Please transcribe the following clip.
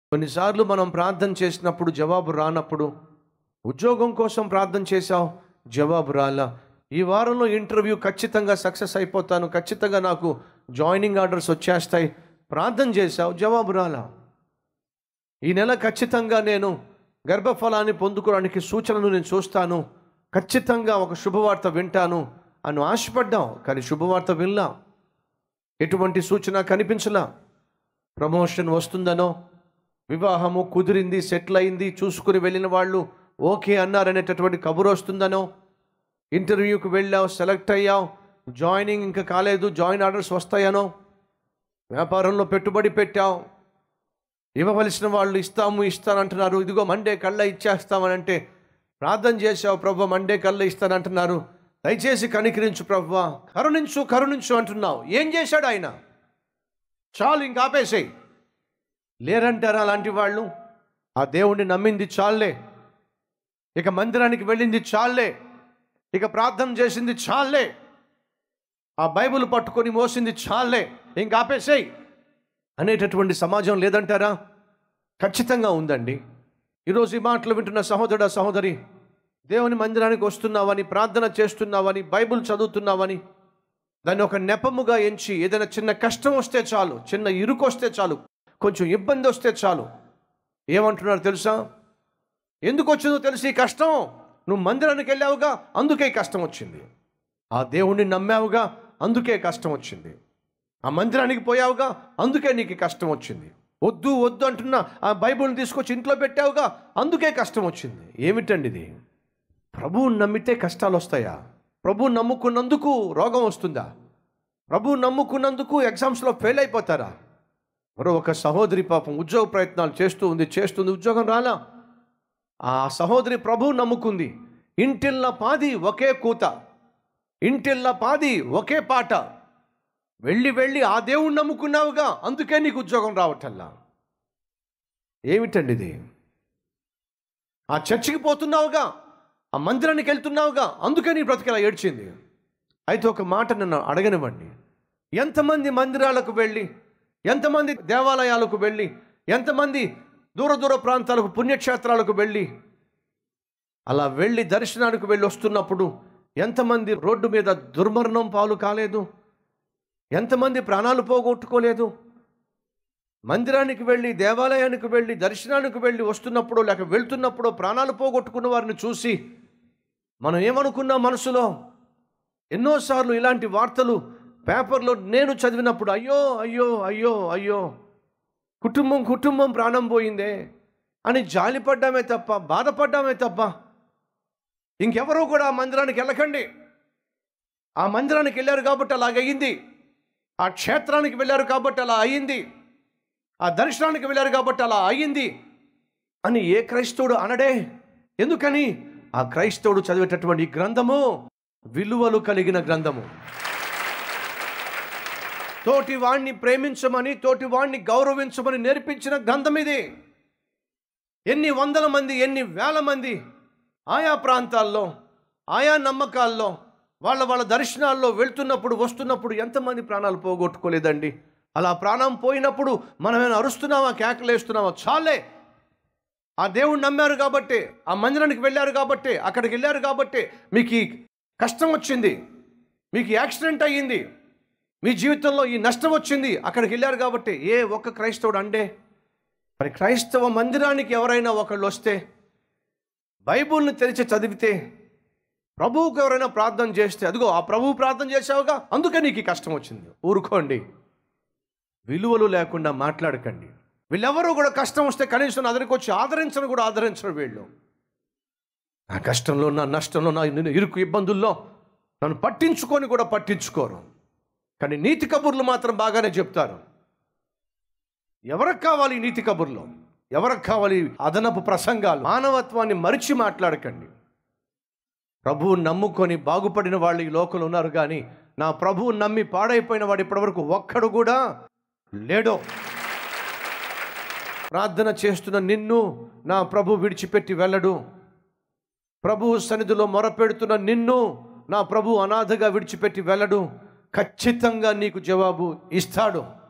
కొన్నిసార్లు మనం ప్రార్థన చేసినప్పుడు జవాబు రానప్పుడు ఉద్యోగం కోసం ప్రార్థన చేశావు జవాబు రాలా ఈ వారంలో ఇంటర్వ్యూ ఖచ్చితంగా సక్సెస్ అయిపోతాను ఖచ్చితంగా నాకు జాయినింగ్ ఆర్డర్స్ వచ్చేస్తాయి ప్రార్థన చేశావు జవాబు రాలా ఈ నెల ఖచ్చితంగా నేను గర్భఫలాన్ని పొందుకోవడానికి సూచనలు నేను చూస్తాను ఖచ్చితంగా ఒక శుభవార్త వింటాను అని ఆశపడ్డాం కానీ శుభవార్త వినలా ఎటువంటి సూచన కనిపించలా ప్రమోషన్ వస్తుందనో వివాహము కుదిరింది సెటిల్ అయింది చూసుకుని వెళ్ళిన వాళ్ళు ఓకే అన్నారనేటటువంటి కబురు వస్తుందనో ఇంటర్వ్యూకి వెళ్ళావు సెలెక్ట్ అయ్యావు జాయినింగ్ ఇంకా కాలేదు జాయిన్ ఆర్డర్స్ వస్తాయనో వ్యాపారంలో పెట్టుబడి పెట్టావు ఇవ్వవలసిన వాళ్ళు ఇస్తాము ఇస్తానంటున్నారు ఇదిగో మండే కళ్ళ ఇచ్చేస్తామని అంటే ప్రార్థన చేశావు ప్రభు మండే కళ్ళ ఇస్తానంటున్నారు దయచేసి కనికరించు ప్రభు కరుణించు కరుణించు అంటున్నావు ఏం చేశాడు ఆయన చాలు ఇంక ఆపేసేయి లేరంటారా అలాంటి వాళ్ళు ఆ దేవుణ్ణి నమ్మింది చాలే ఇక మందిరానికి వెళ్ళింది చాలే ఇక ప్రార్థన చేసింది చాలే ఆ బైబిల్ పట్టుకొని మోసింది చాలే ఇంక ఆపేసేయి అనేటటువంటి సమాజం లేదంటారా ఖచ్చితంగా ఉందండి ఈరోజు ఈ మాటలు వింటున్న సహోదరుడ సహోదరి దేవుని మందిరానికి వస్తున్నావని ప్రార్థన చేస్తున్నావని బైబిల్ చదువుతున్నావని దాన్ని ఒక నెపముగా ఎంచి ఏదైనా చిన్న కష్టం వస్తే చాలు చిన్న ఇరుకు వస్తే చాలు కొంచెం ఇబ్బంది వస్తే చాలు ఏమంటున్నారు తెలుసా ఎందుకు వచ్చిందో తెలిసి ఈ కష్టం నువ్వు మందిరానికి వెళ్ళావుగా అందుకే ఈ కష్టం వచ్చింది ఆ దేవుణ్ణి నమ్మావుగా అందుకే కష్టం వచ్చింది ఆ మందిరానికి పోయావుగా అందుకే నీకు ఈ కష్టం వచ్చింది వద్దు వద్దు అంటున్న ఆ బైబిల్ని తీసుకొచ్చి ఇంట్లో పెట్టావుగా అందుకే కష్టం వచ్చింది ఏమిటండి ఇది ప్రభువుని నమ్మితే కష్టాలు వస్తాయా ప్రభువు నమ్ముకున్నందుకు రోగం వస్తుందా ప్రభువు నమ్ముకున్నందుకు ఎగ్జామ్స్లో ఫెయిల్ అయిపోతారా మరో ఒక సహోదరి పాపం ఉద్యోగ ప్రయత్నాలు చేస్తూ ఉంది చేస్తుంది ఉద్యోగం రాలా ఆ సహోదరి ప్రభువు నమ్ముకుంది ఇంటిల్ల పాది ఒకే కూత ఇంటిల్ల పాది ఒకే పాట వెళ్ళి వెళ్ళి ఆ దేవుణ్ణి నమ్ముకున్నావుగా అందుకే నీకు ఉద్యోగం రావటల్లా ఏమిటండి ఇది ఆ చర్చికి పోతున్నావుగా ఆ మందిరానికి వెళ్తున్నావుగా అందుకే నీ బ్రతికేలా ఏడ్చింది అయితే ఒక మాట నన్ను అడగనివ్వండి ఎంతమంది మందిరాలకు వెళ్ళి ఎంతమంది దేవాలయాలకు వెళ్ళి ఎంతమంది దూర దూర ప్రాంతాలకు పుణ్యక్షేత్రాలకు వెళ్ళి అలా వెళ్ళి దర్శనానికి వెళ్ళి వస్తున్నప్పుడు ఎంతమంది రోడ్డు మీద దుర్మరణం పాలు కాలేదు ఎంతమంది ప్రాణాలు పోగొట్టుకోలేదు మందిరానికి వెళ్ళి దేవాలయానికి వెళ్ళి దర్శనానికి వెళ్ళి వస్తున్నప్పుడు లేక వెళ్తున్నప్పుడు ప్రాణాలు పోగొట్టుకున్న వారిని చూసి మనం ఏమనుకున్నాం మనసులో ఎన్నోసార్లు ఇలాంటి వార్తలు పేపర్లో నేను చదివినప్పుడు అయ్యో అయ్యో అయ్యో అయ్యో కుటుంబం కుటుంబం ప్రాణం పోయిందే అని జాలిపడ్డామే తప్ప బాధపడ్డామే తప్ప ఇంకెవరూ కూడా ఆ మందిరానికి వెళ్ళకండి ఆ మందిరానికి వెళ్ళారు కాబట్టి అలాగయింది ఆ క్షేత్రానికి వెళ్ళారు కాబట్టి అలా అయ్యింది ఆ దర్శనానికి వెళ్ళారు కాబట్టి అలా అయ్యింది అని ఏ క్రైస్తవుడు అనడే ఎందుకని ఆ క్రైస్తవుడు చదివేటటువంటి ఈ గ్రంథము విలువలు కలిగిన గ్రంథము తోటి వాణ్ణి ప్రేమించమని తోటి వాణ్ణి గౌరవించమని నేర్పించిన గ్రంథం ఇది ఎన్ని వందల మంది ఎన్ని వేల మంది ఆయా ప్రాంతాల్లో ఆయా నమ్మకాల్లో వాళ్ళ వాళ్ళ దర్శనాల్లో వెళ్తున్నప్పుడు వస్తున్నప్పుడు ఎంతమంది ప్రాణాలు పోగొట్టుకోలేదండి అలా ప్రాణం పోయినప్పుడు మనమేమైనా అరుస్తున్నామా కేకలేస్తున్నామా చాలే ఆ దేవుడు నమ్మారు కాబట్టి ఆ మందిరానికి వెళ్ళారు కాబట్టి అక్కడికి వెళ్ళారు కాబట్టి మీకు ఈ కష్టం వచ్చింది మీకు యాక్సిడెంట్ అయ్యింది మీ జీవితంలో ఈ నష్టం వచ్చింది అక్కడికి వెళ్ళారు కాబట్టి ఏ ఒక్క క్రైస్తవుడు అండే మరి క్రైస్తవ మందిరానికి ఎవరైనా ఒకళ్ళు వస్తే బైబుల్ని తెరిచి చదివితే ప్రభువుకు ఎవరైనా ప్రార్థన చేస్తే అదిగో ఆ ప్రభువు ప్రార్థన చేసావుగా అందుకే నీకు ఈ కష్టం వచ్చింది ఊరుకోండి విలువలు లేకుండా మాట్లాడకండి వీళ్ళెవరూ కూడా కష్టం వస్తే కనీసం నా దగ్గరికి వచ్చి ఆదరించను కూడా ఆదరించరు వీళ్ళు నా కష్టంలో నా నష్టంలో నా ఇన్ని ఇరుకు ఇబ్బందుల్లో నన్ను పట్టించుకొని కూడా పట్టించుకోరు కానీ నీతి కబుర్లు మాత్రం బాగానే చెప్తారు ఎవరికి కావాలి ఈ నీతి కబుర్లు ఎవరికి కావాలి ఈ అదనపు ప్రసంగాలు మానవత్వాన్ని మరిచి మాట్లాడకండి ప్రభువు నమ్ముకొని బాగుపడిన వాళ్ళు ఈ లోకంలో ఉన్నారు కానీ నా ప్రభువు నమ్మి పాడైపోయిన వాడు ఇప్పటివరకు ఒక్కడు కూడా లేడో ప్రార్థన చేస్తున్న నిన్ను నా ప్రభు విడిచిపెట్టి వెళ్ళడు ప్రభు సన్నిధిలో మొరపెడుతున్న నిన్ను నా ప్రభు అనాథగా విడిచిపెట్టి వెళ్ళడు ఖచ్చితంగా నీకు జవాబు ఇస్తాడు